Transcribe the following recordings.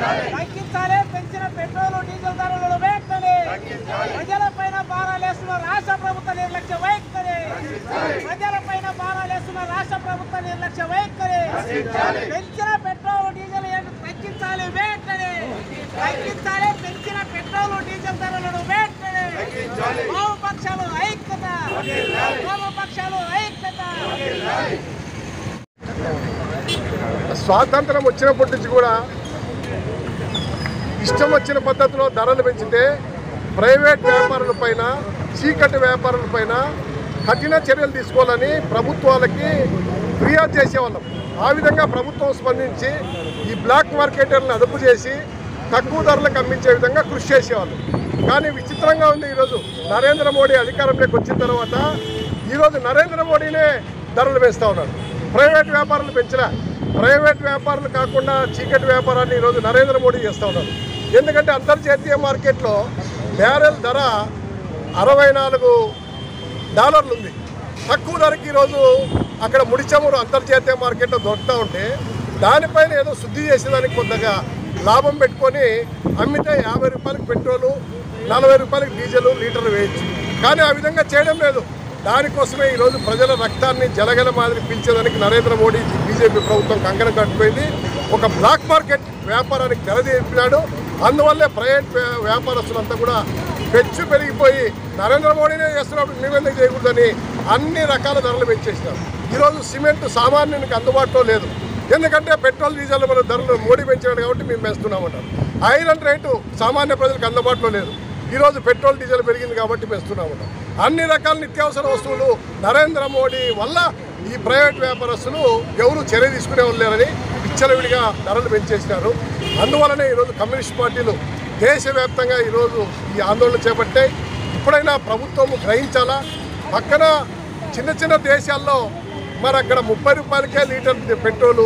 తగ్గించాలి పెంచిన petrol diesel ధరలను వెంటనే ప్రజలపైన భారాలేస్తున్న రాష్ట్ర ప్రభుత్వ నిర్లక్ష్య వైఖరి ప్రజలపైన భారాలేస్తున్న రాష్ట్ర ప్రభుత్వ నిర్లక్ష్య వైఖరి పెంచిన పెట్రోల్ డీజిల్ రేట్లు తగ్గించాలి వెంటనే తగ్గించాలి పెంచిన పెట్రోల్ డీజిల్ ధరలను వెంటనే వామపక్షాలు ఐక్యత వామపక్షాలు ఐక్యత స్వాతంత్రం వచ్చినప్పటి నుంచి కూడా ఇష్టం వచ్చిన పద్ధతిలో ధరలు పెంచితే ప్రైవేట్ వ్యాపారుల పైన చీకటి వ్యాపారుల పైన కఠిన చర్యలు తీసుకోవాలని ప్రభుత్వాలకి ఫిర్యాదు చేసేవాళ్ళం ఆ విధంగా ప్రభుత్వం స్పందించి ఈ బ్లాక్ మార్కెటర్లను అదుపు చేసి తక్కువ ధరలకు అమ్మించే విధంగా కృషి చేసేవాళ్ళు కానీ విచిత్రంగా ఉంది ఈరోజు నరేంద్ర మోడీ అధికారంలోకి వచ్చిన తర్వాత ఈరోజు నరేంద్ర మోడీనే ధరలు పెంచుతా ఉన్నాడు ప్రైవేట్ వ్యాపారులు పెంచలే ప్రైవేట్ వ్యాపారులు కాకుండా చీకటి వ్యాపారాన్ని ఈరోజు నరేంద్ర మోడీ చేస్తూ ఉన్నారు ఎందుకంటే అంతర్జాతీయ మార్కెట్లో బ్యారెల్ ధర అరవై నాలుగు డాలర్లు ఉంది తక్కువ ధరకి ఈరోజు అక్కడ ముడి చమురు అంతర్జాతీయ మార్కెట్లో దొరుకుతూ ఉంటే దానిపైన ఏదో శుద్ధి చేసేదానికి కొద్దిగా లాభం పెట్టుకొని అమ్మితే యాభై రూపాయలకి పెట్రోలు నలభై రూపాయలకి డీజిల్ లీటర్ వేయచ్చు కానీ ఆ విధంగా చేయడం లేదు దానికోసమే ఈరోజు ప్రజల రక్తాన్ని జలగల మాదిరి పీల్చేదానికి నరేంద్ర మోడీ బీజేపీ ప్రభుత్వం కంకణం కట్టుపోయింది ఒక బ్లాక్ మార్కెట్ వ్యాపారానికి తెరదీపినాడు అందువల్లే ప్రైవేట్ వ్యా- వ్యాపారస్తులంతా కూడా పెచ్చు పెరిగిపోయి నరేంద్ర మోడీనే చేస్తున్నప్పుడు మేమెందుకు చేయకూడదని అన్ని రకాల ధరలు పెంచేసినారు ఈరోజు సిమెంట్ సామాన్యునికి అందుబాటులో లేదు ఎందుకంటే పెట్రోల్ డీజిల్ మన ధరలు మోడీ పెంచినాడు కాబట్టి మేము పెంచుతున్నామన్నారు ఐరన్ రేటు సామాన్య ప్రజలకు అందుబాటులో లేదు ఈరోజు పెట్రోల్ డీజిల్ పెరిగింది కాబట్టి పెంచుతున్నామన్నారు అన్ని రకాల నిత్యావసర వస్తువులు నరేంద్ర మోడీ వల్ల ఈ ప్రైవేట్ వ్యాపారస్తులు ఎవరు చర్య తీసుకునే వాళ్ళు లేరని విచ్చలవిడిగా ధరలు పెంచేసినారు అందువలనే ఈరోజు కమ్యూనిస్ట్ పార్టీలు దేశవ్యాప్తంగా ఈరోజు ఈ ఆందోళన చేపట్టాయి ఇప్పుడైనా ప్రభుత్వం గ్రహించాలా పక్కన చిన్న చిన్న దేశాల్లో మరి అక్కడ ముప్పై రూపాయలకే లీటర్ పెట్రోలు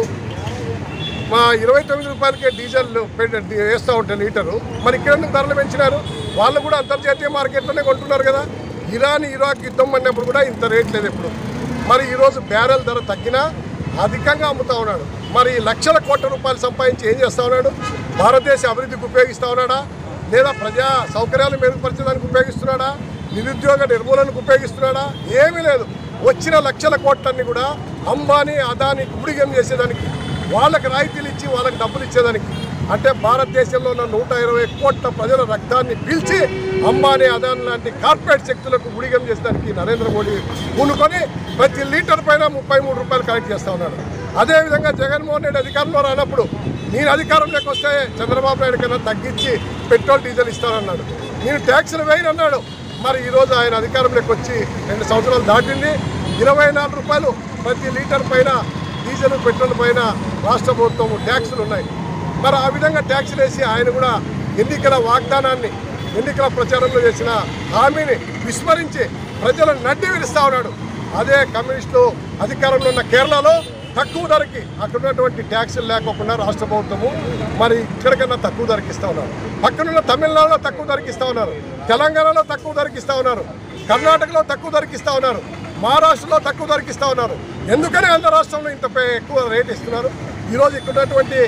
మా ఇరవై తొమ్మిది రూపాయలకే డీజిల్ పె- వేస్తూ ఉంటే లీటరు మరి ఇక్కడ ఎందుకు ధరలు పెంచినారు వాళ్ళు కూడా అంతర్జాతీయ మార్కెట్లోనే కొంటున్నారు కదా ఇరాన్ ఇరాక్ యుద్ధం పడినప్పుడు కూడా ఇంత రేట్ లేదు ఇప్పుడు మరి ఈరోజు బ్యారెల్ ధర తగ్గినా అధికంగా అమ్ముతా ఉన్నాడు మరి లక్షల కోట్ల రూపాయలు సంపాదించి ఏం చేస్తా ఉన్నాడు భారతదేశ అభివృద్ధికి ఉపయోగిస్తా ఉన్నాడా లేదా ప్రజా సౌకర్యాలు మెరుగుపరచడానికి ఉపయోగిస్తున్నాడా నిరుద్యోగ నిర్మూలనకు ఉపయోగిస్తున్నాడా ఏమీ లేదు వచ్చిన లక్షల కోట్లన్నీ కూడా అంబానీ అదానీ గుడిగం చేసేదానికి వాళ్ళకి రాయితీలు ఇచ్చి వాళ్ళకి డబ్బులు ఇచ్చేదానికి అంటే భారతదేశంలో ఉన్న నూట ఇరవై కోట్ల ప్రజల రక్తాన్ని పీల్చి అంబానీ అదాని లాంటి కార్పొరేట్ శక్తులకు గుడిగం చేసేదానికి నరేంద్ర మోడీ పూనుకొని ప్రతి లీటర్ పైన ముప్పై మూడు రూపాయలు కలెక్ట్ చేస్తా ఉన్నాడు అదేవిధంగా జగన్మోహన్ రెడ్డి అధికారంలో రానప్పుడు నేను అధికారంలోకి వస్తే చంద్రబాబు నాయుడు కన్నా తగ్గించి పెట్రోల్ డీజిల్ ఇస్తానన్నాడు నేను ట్యాక్సులు వేయనన్నాడు మరి ఈరోజు ఆయన అధికారంలోకి వచ్చి రెండు సంవత్సరాలు దాటింది ఇరవై నాలుగు రూపాయలు ప్రతి లీటర్ పైన డీజిల్ పెట్రోల్ పైన రాష్ట్ర ప్రభుత్వం ట్యాక్సులు ఉన్నాయి మరి ఆ విధంగా ట్యాక్సులు వేసి ఆయన కూడా ఎన్నికల వాగ్దానాన్ని ఎన్నికల ప్రచారంలో చేసిన హామీని విస్మరించి ప్రజలను నడ్డి విరుస్తా ఉన్నాడు అదే కమ్యూనిస్టులు అధికారంలో ఉన్న కేరళలో తక్కువ ధరకి అక్కడ ఉన్నటువంటి ట్యాక్సులు లేకోకుండా రాష్ట్ర ప్రభుత్వము మరి ఇక్కడికన్నా తక్కువ ధరకి ఇస్తా ఉన్నారు పక్కనున్న తమిళనాడులో తక్కువ ధరకి ఇస్తా ఉన్నారు తెలంగాణలో తక్కువ ధరకి ఇస్తా ఉన్నారు కర్ణాటకలో తక్కువ ధరకి ఇస్తా ఉన్నారు మహారాష్ట్రలో తక్కువ ధరకి ఇస్తా ఉన్నారు ఎందుకని ఆంధ్ర రాష్ట్రంలో ఇంత పే- ఎక్కువ రేట్ ఇస్తున్నారు ఈరోజు ఇక్కడ ఉన్నటువంటి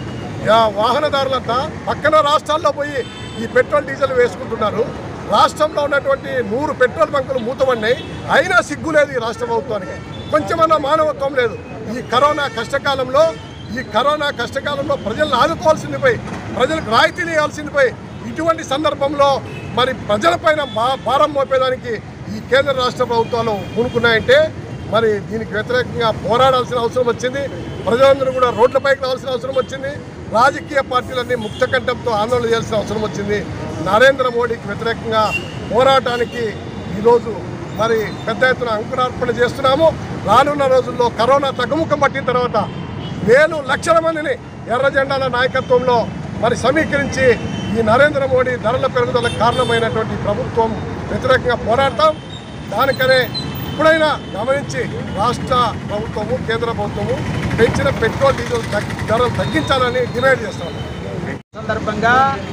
యా వాహనదారులంతా పక్కన రాష్ట్రాల్లో పోయి ఈ పెట్రోల్ డీజిల్ వేసుకుంటున్నారు రాష్ట్రంలో ఉన్నటువంటి నూరు పెట్రోల్ బంకులు మూతపడినాయి అయినా సిగ్గు లేదు ఈ రాష్ట్ర ప్రభుత్వానికి కొంచెమన్నా మానవత్వం లేదు ఈ కరోనా కష్టకాలంలో ఈ కరోనా కష్టకాలంలో ప్రజలను ఆదుకోవాల్సింది పోయి ప్రజలకు రాయితీలు ఇవ్వాల్సింది పోయి ఇటువంటి సందర్భంలో మరి ప్రజలపైన బా భారం మోపేదానికి ఈ కేంద్ర రాష్ట్ర ప్రభుత్వాలు పూనుకున్నాయంటే మరి దీనికి వ్యతిరేకంగా పోరాడాల్సిన అవసరం వచ్చింది ప్రజలందరూ కూడా రోడ్లపైకి రావాల్సిన అవసరం వచ్చింది రాజకీయ పార్టీలన్నీ ముక్తకంఠంతో ఆందోళన చేయాల్సిన అవసరం వచ్చింది నరేంద్ర మోడీకి వ్యతిరేకంగా పోరాటానికి ఈరోజు మరి పెద్ద ఎత్తున అంకురార్పణ చేస్తున్నాము రానున్న రోజుల్లో కరోనా తగ్గుముఖం పట్టిన తర్వాత వేలు లక్షల మందిని ఎర్ర జెండాల నాయకత్వంలో మరి సమీకరించి ఈ నరేంద్ర మోడీ ధరల పెరుగుదలకు కారణమైనటువంటి ప్రభుత్వం వ్యతిరేకంగా పోరాడతాం దానికనే ఇప్పుడైనా గమనించి రాష్ట్ర ప్రభుత్వము కేంద్ర ప్రభుత్వము పెంచిన పెట్రోల్ డీజిల్ తగ్గి- ధరలు తగ్గించాలని డిమాండ్ చేస్తాం సందర్భంగా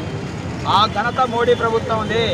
ఆ ఘనత మోడీ ప్రభుత్వం ఉంది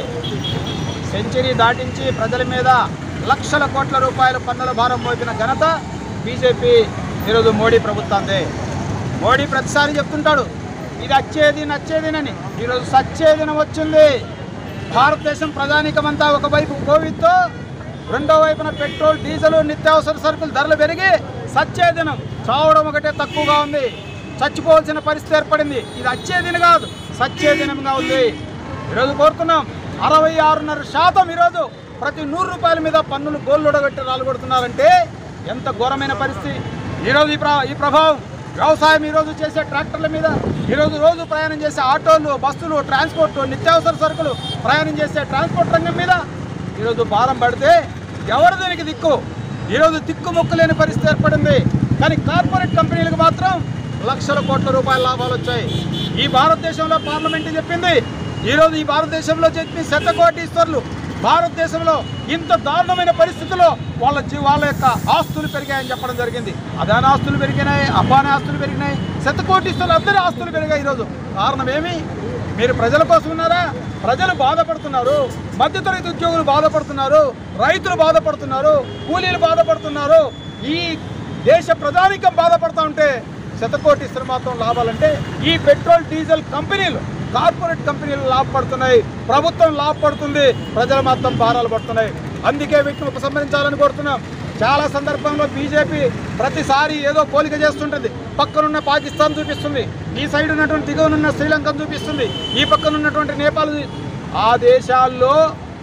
సెంచరీ దాటించి ప్రజల మీద లక్షల కోట్ల రూపాయల పన్నుల భారం మోపిన ఘనత బీజేపీ ఈరోజు మోడీ ప్రభుత్వందే మోడీ ప్రతిసారి చెప్తుంటాడు ఇది వచ్చేది నచ్చేదినని ఈరోజు సచ్చేదినం వచ్చింది భారతదేశం ప్రధానికమంతా ఒకవైపు కోవిడ్తో రెండో వైపున పెట్రోల్ డీజిల్ నిత్యావసర సరుకులు ధరలు పెరిగి సచ్చేదినం చావడం ఒకటే తక్కువగా ఉంది చచ్చిపోవాల్సిన పరిస్థితి ఏర్పడింది ఇది వచ్చేదిన కాదు సచ్చేదినంగా ఉంది ఈరోజు కోరుతున్నాం అరవై ఆరున్నర శాతం ఈరోజు ప్రతి నూరు రూపాయల మీద పన్నులు గోళ్ళు ఉడగట్టి రాలుగొడుతున్నారంటే ఎంత ఘోరమైన పరిస్థితి ఈరోజు ఈ ప్ర ఈ ప్రభావం వ్యవసాయం ఈరోజు చేసే ట్రాక్టర్ల మీద ఈరోజు రోజు ప్రయాణం చేసే ఆటోలు బస్సులు ట్రాన్స్పోర్ట్ నిత్యావసర సరుకులు ప్రయాణం చేసే ట్రాన్స్పోర్ట్ రంగం మీద ఈరోజు భారం పడితే ఎవరు దీనికి దిక్కు ఈరోజు దిక్కు మొక్కు లేని పరిస్థితి ఏర్పడింది కానీ కార్పొరేట్ కంపెనీలకు మాత్రం లక్షల కోట్ల రూపాయల లాభాలు వచ్చాయి ఈ భారతదేశంలో పార్లమెంట్ చెప్పింది ఈరోజు ఈ భారతదేశంలో చెప్పి శతకోటీశ్వర్లు భారతదేశంలో ఇంత దారుణమైన పరిస్థితుల్లో వాళ్ళ జీ వాళ్ళ యొక్క ఆస్తులు పెరిగాయని చెప్పడం జరిగింది అదాని ఆస్తులు పెరిగినాయి అబ్బాని ఆస్తులు పెరిగినాయి శతకోటీశ్వర్లు అందరి ఆస్తులు పెరిగాయి ఈరోజు కారణం ఏమి మీరు ప్రజల కోసం ఉన్నారా ప్రజలు బాధపడుతున్నారు మధ్యతరగతి ఉద్యోగులు బాధపడుతున్నారు రైతులు బాధపడుతున్నారు కూలీలు బాధపడుతున్నారు ఈ దేశ ప్రధానికం బాధపడుతూ ఉంటే శతకోటీశ్వర మాత్రం లాభాలంటే ఈ పెట్రోల్ డీజిల్ కంపెనీలు కార్పొరేట్ కంపెనీలు లాభపడుతున్నాయి ప్రభుత్వం లాభపడుతుంది ప్రజలు మాత్రం భారాలు పడుతున్నాయి అందుకే వీటిని ఉపసంహరించాలని కోరుతున్నాం చాలా సందర్భంలో బీజేపీ ప్రతిసారి ఏదో పోలిక చేస్తుంటుంది పక్కనున్న పాకిస్తాన్ చూపిస్తుంది ఈ సైడ్ ఉన్నటువంటి దిగువనున్న శ్రీలంకను చూపిస్తుంది ఈ పక్కన ఉన్నటువంటి నేపాల్ చూ- ఆ దేశాల్లో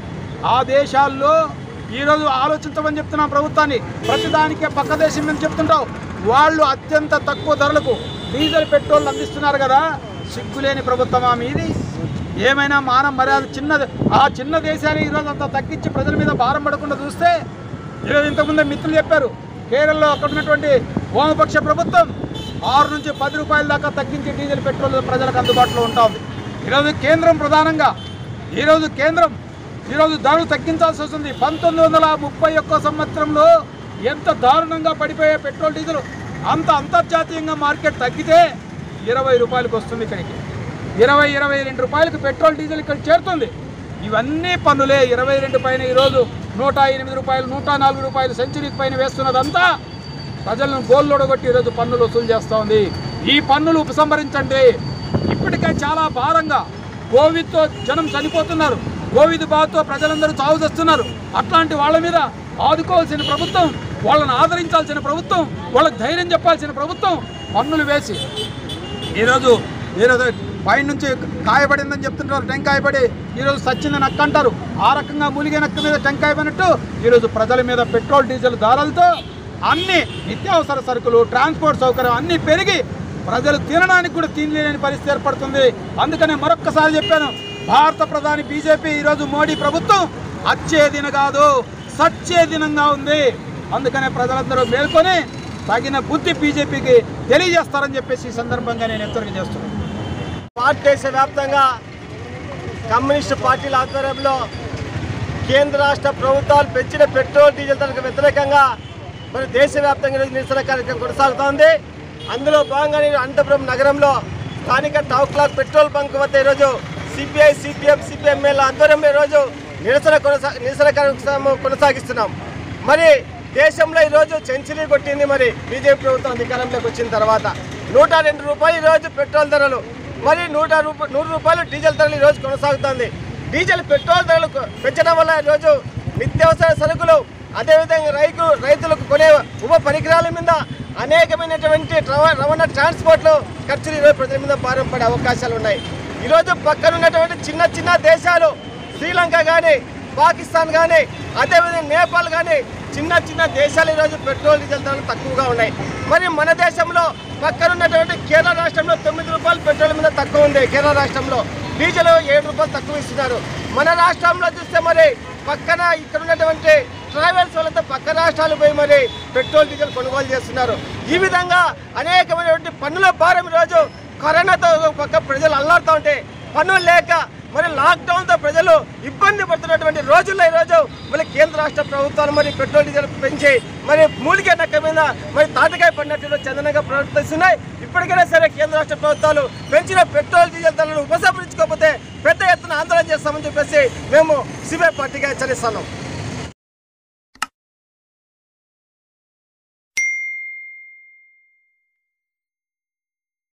ఆ దేశాల్లో ఈరోజు ఆలోచించమని చెప్తున్నాం ప్రభుత్వాన్ని ప్రతిదానికి పక్క దేశం అని చెప్తుంటావు వాళ్ళు అత్యంత తక్కువ ధరలకు డీజిల్ పెట్రోల్ అందిస్తున్నారు కదా సిగ్గులేని ప్రభుత్వమా మీది ఏమైనా మానం మర్యాద చిన్నది ఆ చిన్న దేశాన్ని ఈరోజు అంత తగ్గించి ప్రజల మీద భారం పడకుండా చూస్తే ఈరోజు ఇంతకుముందే మిత్రులు చెప్పారు కేరళలో అక్కడ ఉన్నటువంటి వామపక్ష ప్రభుత్వం ఆరు నుంచి పది రూపాయల దాకా తగ్గించి డీజిల్ పెట్రోల్ ప్రజలకు అందుబాటులో ఉంటా ఉంది ఈరోజు కేంద్రం ప్రధానంగా ఈరోజు కేంద్రం ఈరోజు ధరలు తగ్గించాల్సి వస్తుంది పంతొమ్మిది వందల ముప్పై ఒక్క సంవత్సరంలో ఎంత దారుణంగా పడిపోయే పెట్రోల్ డీజిల్ అంత అంతర్జాతీయంగా మార్కెట్ తగ్గితే ఇరవై రూపాయలకు వస్తుంది ఇక్కడికి ఇరవై ఇరవై రెండు రూపాయలకు పెట్రోల్ డీజిల్ ఇక్కడ చేరుతుంది ఇవన్నీ పన్నులే ఇరవై రెండు పైన ఈరోజు నూట ఎనిమిది రూపాయలు నూట నాలుగు రూపాయలు సెంచరీకి పైన వేస్తున్నదంతా ప్రజలను గోల్లోడగొట్టి ఈరోజు పన్నులు వసూలు చేస్తూ ఉంది ఈ పన్నులు ఉపసంహరించండి ఇప్పటికే చాలా భారంగా కోవిడ్తో జనం చనిపోతున్నారు కోవిడ్ బాధతో ప్రజలందరూ చావు తెస్తున్నారు అట్లాంటి వాళ్ళ మీద ఆదుకోవాల్సిన ప్రభుత్వం వాళ్ళని ఆదరించాల్సిన ప్రభుత్వం వాళ్ళకి ధైర్యం చెప్పాల్సిన ప్రభుత్వం పన్నులు వేసి ఈరోజు ఈరోజు పైన నుంచి కాయబడిందని చెప్తుంటారు టెంకాయ పడి ఈరోజు సచ్చిందని నక్క అంటారు ఆ రకంగా మూలిగే నక్క మీద టెంకాయ పడినట్టు ఈరోజు ప్రజల మీద పెట్రోల్ డీజిల్ ధరలతో అన్ని నిత్యావసర సరుకులు ట్రాన్స్పోర్ట్ సౌకర్యం అన్నీ పెరిగి ప్రజలు తినడానికి కూడా తినలేని పరిస్థితి ఏర్పడుతుంది అందుకనే మరొక్కసారి చెప్పాను భారత ప్రధాని బీజేపీ ఈరోజు మోడీ ప్రభుత్వం అచ్చే దిన కాదు సచ్చే దినంగా ఉంది అందుకనే ప్రజలందరూ మేల్కొని తగిన బుద్ధి బీజేపీకి తెలియజేస్తారని చెప్పేసి ఈ సందర్భంగా నేను హెచ్చరిక చేస్తున్నాను భారతదేశ వ్యాప్తంగా కమ్యూనిస్టు పార్టీల ఆధ్వర్యంలో కేంద్ర రాష్ట్ర ప్రభుత్వాలు పెంచిన పెట్రోల్ డీజిల్ ధరకు వ్యతిరేకంగా మరి దేశవ్యాప్తంగా ఈరోజు నిరసన కార్యక్రమం కొనసాగుతోంది అందులో భాగంగా నేను అనంతపురం నగరంలో స్థానిక టౌన్ క్లాక్ పెట్రోల్ బంక్ వద్ద ఈరోజు సిపిఐ సిపిఎం సిపిఎంఎల్ ఆధ్వర్యంలో ఈరోజు నిరసన కొనసా నిరసన కార్యక్రమం కొనసాగిస్తున్నాం మరి దేశంలో ఈరోజు సెంచరీ కొట్టింది మరి బీజేపీ ప్రభుత్వం అధికారంలోకి వచ్చిన తర్వాత నూట రెండు రూపాయలు ఈరోజు పెట్రోల్ ధరలు మరి నూట రూప నూరు రూపాయలు డీజిల్ ధరలు ఈరోజు కొనసాగుతుంది డీజిల్ పెట్రోల్ ధరలు కొ- పెంచడం వల్ల ఈరోజు నిత్యావసర సరుకులు అదేవిధంగా రైతు రైతులకు కొనే ఉప పరికరాల మీద అనేకమైనటువంటి రవ- రవాణా ట్రాన్స్పోర్ట్లు ఖర్చులు ఈరోజు ప్రజల మీద భారం పడే అవకాశాలు ఉన్నాయి ఈరోజు పక్కన ఉన్నటువంటి చిన్న చిన్న దేశాలు శ్రీలంక కానీ పాకిస్తాన్ కానీ అదేవిధంగా నేపాల్ కానీ చిన్న చిన్న దేశాలు ఈరోజు పెట్రోల్ డీజిల్ ధరలు తక్కువగా ఉన్నాయి మరి మన దేశంలో పక్కన ఉన్నటువంటి కేరళ రాష్ట్రంలో తొమ్మిది రూపాయలు పెట్రోల్ మీద తక్కువ ఉంది కేరళ రాష్ట్రంలో డీజిల్ ఏడు రూపాయలు తక్కువ ఇస్తున్నారు మన రాష్ట్రంలో చూస్తే మరి పక్కన ఇక్కడ ఉన్నటువంటి ట్రావెల్స్ వాళ్ళతో పక్క రాష్ట్రాలు పోయి మరి పెట్రోల్ డీజిల్ కొనుగోలు చేస్తున్నారు ఈ విధంగా అనేకమైనటువంటి పన్నుల భారం ఈరోజు కరోనాతో ఒక పక్క ప్రజలు అల్లాడుతూ ఉంటే పన్నులు లేక మరి లాక్డౌన్తో ప్రజలు ఇబ్బంది పడుతున్నటువంటి రోజుల్లో ఈరోజు మరి కేంద్ర రాష్ట్ర ప్రభుత్వాలు మరి పెట్రోల్ డీజిల్ పెంచి మరి మూలికే నక్క మీద మరి తాటకాయ పడినట్లు చందనంగా ప్రవర్తిస్తున్నాయి ఇప్పటికైనా సరే కేంద్ర రాష్ట్ర ప్రభుత్వాలు పెంచిన పెట్రోల్ డీజిల్ ధరలను ఉపసంహరించుకోకపోతే పెద్ద ఎత్తున ఆందోళన చేస్తామని చెప్పేసి మేము సిబిఐ పార్టీగా హెచ్చరిస్తున్నాం